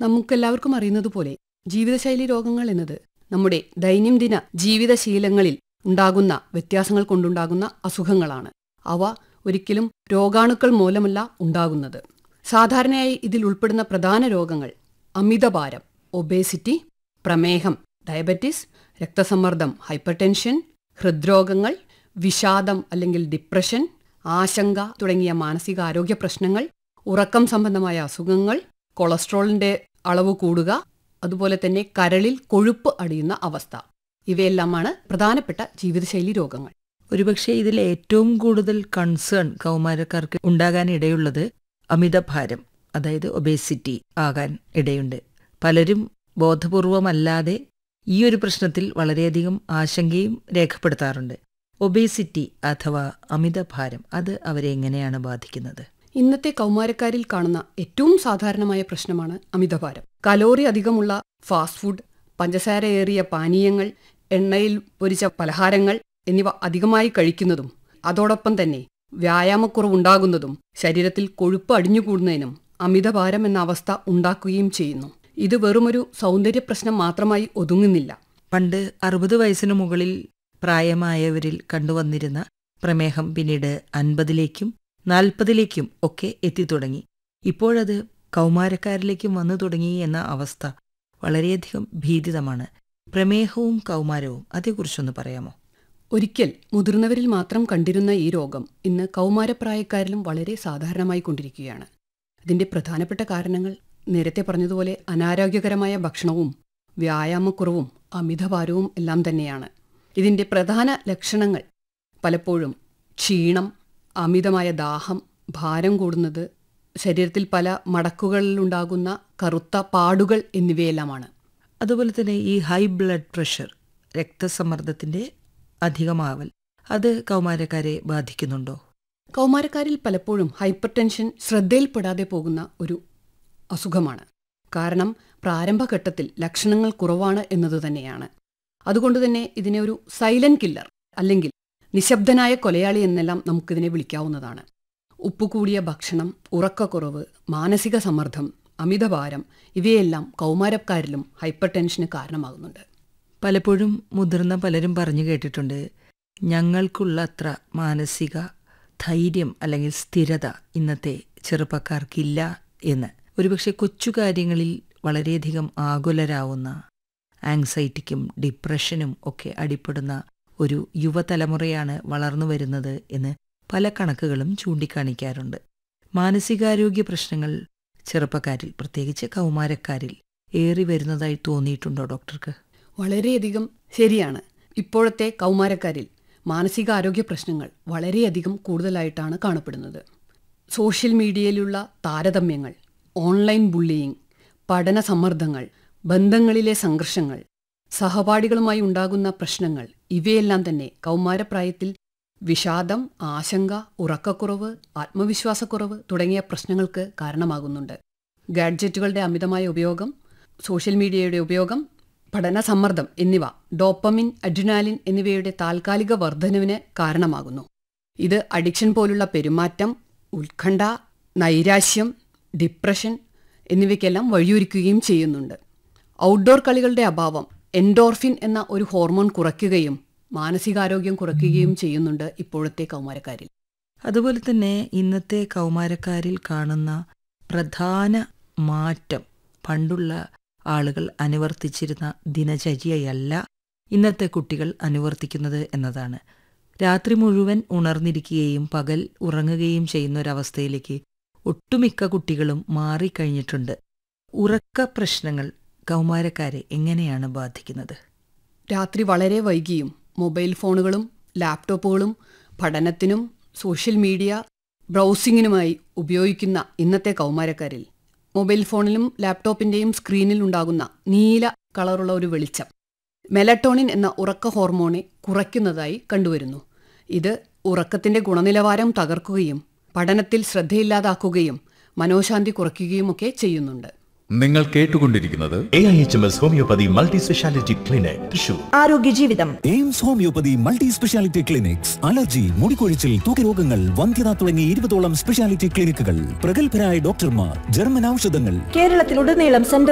നമുക്കെല്ലാവർക്കും അറിയുന്നത് പോലെ ജീവിതശൈലി രോഗങ്ങൾ എന്നത് നമ്മുടെ ദൈനംദിന ജീവിതശീലങ്ങളിൽ ഉണ്ടാകുന്ന വ്യത്യാസങ്ങൾ കൊണ്ടുണ്ടാകുന്ന അസുഖങ്ങളാണ് അവ ഒരിക്കലും രോഗാണുക്കൾ മൂലമല്ല ഉണ്ടാകുന്നത് സാധാരണയായി ഇതിൽ ഉൾപ്പെടുന്ന പ്രധാന രോഗങ്ങൾ അമിതഭാരം ഒബേസിറ്റി പ്രമേഹം ഡയബറ്റിസ് രക്തസമ്മർദ്ദം ഹൈപ്പർടെൻഷൻ ഹൃദ്രോഗങ്ങൾ വിഷാദം അല്ലെങ്കിൽ ഡിപ്രഷൻ ആശങ്ക തുടങ്ങിയ മാനസികാരോഗ്യ പ്രശ്നങ്ങൾ ഉറക്കം സംബന്ധമായ അസുഖങ്ങൾ കൊളസ്ട്രോളിന്റെ അളവ് കൂടുക അതുപോലെ തന്നെ കരളിൽ കൊഴുപ്പ് അടിയുന്ന അവസ്ഥ ഇവയെല്ലാമാണ് പ്രധാനപ്പെട്ട ജീവിതശൈലി രോഗങ്ങൾ ഒരുപക്ഷെ ഇതിൽ ഏറ്റവും കൂടുതൽ കൺസേൺ കൗമാരക്കാർക്ക് ഉണ്ടാകാൻ ഇടയുള്ളത് അമിതഭാരം അതായത് ഒബേസിറ്റി ആകാൻ ഇടയുണ്ട് പലരും ബോധപൂർവമല്ലാതെ ഈ ഒരു പ്രശ്നത്തിൽ വളരെയധികം ആശങ്കയും രേഖപ്പെടുത്താറുണ്ട് ഒബേസിറ്റി അഥവാ അമിതഭാരം അത് അവരെ എങ്ങനെയാണ് ബാധിക്കുന്നത് ഇന്നത്തെ കൗമാരക്കാരിൽ കാണുന്ന ഏറ്റവും സാധാരണമായ പ്രശ്നമാണ് അമിതഭാരം കലോറി അധികമുള്ള ഫാസ്റ്റ് ഫുഡ് പഞ്ചസാരയേറിയ പാനീയങ്ങൾ എണ്ണയിൽ പൊരിച്ച പലഹാരങ്ങൾ എന്നിവ അധികമായി കഴിക്കുന്നതും അതോടൊപ്പം തന്നെ വ്യായാമക്കുറവുണ്ടാകുന്നതും ശരീരത്തിൽ കൊഴുപ്പ് അടിഞ്ഞുകൂടുന്നതിനും അമിതഭാരം എന്ന അവസ്ഥ ഉണ്ടാക്കുകയും ചെയ്യുന്നു ഇത് വെറുമൊരു സൗന്ദര്യ പ്രശ്നം മാത്രമായി ഒതുങ്ങുന്നില്ല പണ്ട് അറുപത് വയസ്സിനു മുകളിൽ പ്രായമായവരിൽ കണ്ടുവന്നിരുന്ന പ്രമേഹം പിന്നീട് അൻപതിലേക്കും നാൽപ്പതിലേക്കും ഒക്കെ എത്തിത്തുടങ്ങി ഇപ്പോഴത് കൗമാരക്കാരിലേക്കും വന്നു തുടങ്ങി എന്ന അവസ്ഥ വളരെയധികം ഭീതിതമാണ് പ്രമേഹവും കൗമാരവും അതേക്കുറിച്ചൊന്ന് പറയാമോ ഒരിക്കൽ മുതിർന്നവരിൽ മാത്രം കണ്ടിരുന്ന ഈ രോഗം ഇന്ന് കൗമാരപ്രായക്കാരിലും വളരെ സാധാരണമായി കൊണ്ടിരിക്കുകയാണ് ഇതിന്റെ പ്രധാനപ്പെട്ട കാരണങ്ങൾ നേരത്തെ പറഞ്ഞതുപോലെ അനാരോഗ്യകരമായ ഭക്ഷണവും വ്യായാമക്കുറവും അമിതഭാരവും എല്ലാം തന്നെയാണ് ഇതിന്റെ പ്രധാന ലക്ഷണങ്ങൾ പലപ്പോഴും ക്ഷീണം അമിതമായ ദാഹം ഭാരം കൂടുന്നത് ശരീരത്തിൽ പല മടക്കുകളിലുണ്ടാകുന്ന കറുത്ത പാടുകൾ എന്നിവയെല്ലാമാണ് അതുപോലെ തന്നെ ഈ ഹൈ ബ്ലഡ് പ്രഷർ രക്തസമ്മർദ്ദത്തിന്റെ അധികമാവൽ അത് കൗമാരക്കാരെ ബാധിക്കുന്നുണ്ടോ കൗമാരക്കാരിൽ പലപ്പോഴും ഹൈപ്പർ ടെൻഷൻ ശ്രദ്ധയിൽപ്പെടാതെ പോകുന്ന ഒരു അസുഖമാണ് കാരണം പ്രാരംഭഘട്ടത്തിൽ ലക്ഷണങ്ങൾ കുറവാണ് എന്നത് തന്നെയാണ് അതുകൊണ്ട് തന്നെ ഇതിനെ ഒരു സൈലന്റ് കില്ലർ അല്ലെങ്കിൽ നിശബ്ദനായ കൊലയാളി എന്നെല്ലാം നമുക്കിതിനെ വിളിക്കാവുന്നതാണ് ഉപ്പുകൂടിയ ഭക്ഷണം ഉറക്കക്കുറവ് മാനസിക സമ്മർദ്ദം അമിതഭാരം ഇവയെല്ലാം കൗമാരക്കാരിലും ഹൈപ്പർ ടെൻഷന് കാരണമാകുന്നുണ്ട് പലപ്പോഴും മുതിർന്ന പലരും പറഞ്ഞു കേട്ടിട്ടുണ്ട് ഞങ്ങൾക്കുള്ള അത്ര മാനസിക ധൈര്യം അല്ലെങ്കിൽ സ്ഥിരത ഇന്നത്തെ ചെറുപ്പക്കാർക്കില്ല എന്ന് ഒരുപക്ഷെ കൊച്ചു കാര്യങ്ങളിൽ വളരെയധികം ആകുലരാവുന്ന ആങ്സൈറ്റിക്കും ഡിപ്രഷനും ഒക്കെ അടിപ്പെടുന്ന ഒരു യുവതലമുറയാണ് വളർന്നു വരുന്നത് എന്ന് പല കണക്കുകളും ചൂണ്ടിക്കാണിക്കാറുണ്ട് മാനസികാരോഗ്യ പ്രശ്നങ്ങൾ ചെറുപ്പക്കാരിൽ പ്രത്യേകിച്ച് കൗമാരക്കാരിൽ ഏറി വരുന്നതായി തോന്നിയിട്ടുണ്ടോ ഡോക്ടർക്ക് വളരെയധികം ശരിയാണ് ഇപ്പോഴത്തെ കൗമാരക്കാരിൽ മാനസികാരോഗ്യ പ്രശ്നങ്ങൾ വളരെയധികം കൂടുതലായിട്ടാണ് കാണപ്പെടുന്നത് സോഷ്യൽ മീഡിയയിലുള്ള താരതമ്യങ്ങൾ ഓൺലൈൻ ബുള്ളിയിങ് പഠന സമ്മർദ്ദങ്ങൾ ബന്ധങ്ങളിലെ സംഘർഷങ്ങൾ സഹപാഠികളുമായി ഉണ്ടാകുന്ന പ്രശ്നങ്ങൾ ഇവയെല്ലാം തന്നെ കൗമാരപ്രായത്തിൽ വിഷാദം ആശങ്ക ഉറക്കക്കുറവ് ആത്മവിശ്വാസക്കുറവ് തുടങ്ങിയ പ്രശ്നങ്ങൾക്ക് കാരണമാകുന്നുണ്ട് ഗാഡ്ജറ്റുകളുടെ അമിതമായ ഉപയോഗം സോഷ്യൽ മീഡിയയുടെ ഉപയോഗം പഠന സമ്മർദ്ദം എന്നിവ ഡോപ്പമിൻ അഡ്രിനാലിൻ എന്നിവയുടെ താൽക്കാലിക വർധനവിന് കാരണമാകുന്നു ഇത് അഡിക്ഷൻ പോലുള്ള പെരുമാറ്റം ഉത്കണ്ഠ നൈരാശ്യം ഡിപ്രഷൻ എന്നിവയ്ക്കെല്ലാം വഴിയൊരുക്കുകയും ചെയ്യുന്നുണ്ട് ഔട്ട്ഡോർ കളികളുടെ അഭാവം എൻഡോർഫിൻ എന്ന ഒരു ഹോർമോൺ കുറയ്ക്കുകയും മാനസികാരോഗ്യം കുറയ്ക്കുകയും ചെയ്യുന്നുണ്ട് ഇപ്പോഴത്തെ കൗമാരക്കാരിൽ അതുപോലെ തന്നെ ഇന്നത്തെ കൗമാരക്കാരിൽ കാണുന്ന പ്രധാന മാറ്റം പണ്ടുള്ള ആളുകൾ അനുവർത്തിച്ചിരുന്ന ദിനചര്യയല്ല ഇന്നത്തെ കുട്ടികൾ അനുവർത്തിക്കുന്നത് എന്നതാണ് രാത്രി മുഴുവൻ ഉണർന്നിരിക്കുകയും പകൽ ഉറങ്ങുകയും ചെയ്യുന്ന ഒരവസ്ഥയിലേക്ക് ഒട്ടുമിക്ക കുട്ടികളും മാറിക്കഴിഞ്ഞിട്ടുണ്ട് ഉറക്ക പ്രശ്നങ്ങൾ കൗമാരക്കാരെ എങ്ങനെയാണ് ബാധിക്കുന്നത് രാത്രി വളരെ വൈകിയും മൊബൈൽ ഫോണുകളും ലാപ്ടോപ്പുകളും പഠനത്തിനും സോഷ്യൽ മീഡിയ ബ്രൗസിങ്ങിനുമായി ഉപയോഗിക്കുന്ന ഇന്നത്തെ കൗമാരക്കാരിൽ മൊബൈൽ ഫോണിലും ലാപ്ടോപ്പിന്റെയും സ്ക്രീനിൽ ഉണ്ടാകുന്ന നീല കളറുള്ള ഒരു വെളിച്ചം മെലട്ടോണിൻ എന്ന ഉറക്ക ഹോർമോണെ കുറയ്ക്കുന്നതായി കണ്ടുവരുന്നു ഇത് ഉറക്കത്തിന്റെ ഗുണനിലവാരം തകർക്കുകയും പഠനത്തിൽ ശ്രദ്ധയില്ലാതാക്കുകയും മനോശാന്തി കുറയ്ക്കുകയുമൊക്കെ ചെയ്യുന്നുണ്ട് നിങ്ങൾ കേട്ടുകൊണ്ടിരിക്കുന്നത് A I H M S homeopathy multi speciality clinic Thrissur ആരോഗ്യ ജീവിതം Aims homeopathy multi speciality clinics allergy മുടികൊഴിച്ചിൽ തൂക്കരോഗങ്ങൾ വന്ധ്യത തുടങ്ങി ഇരുപതോളം സ്പെഷ്യാലിറ്റി ക്ലിനിക്കുകൾ പ്രഗത്ഭരായ ഡോക്ടർമാർ ജർമ്മൻ ഔഷധങ്ങൾ കേരളത്തിലുടനീളം സെന്റർ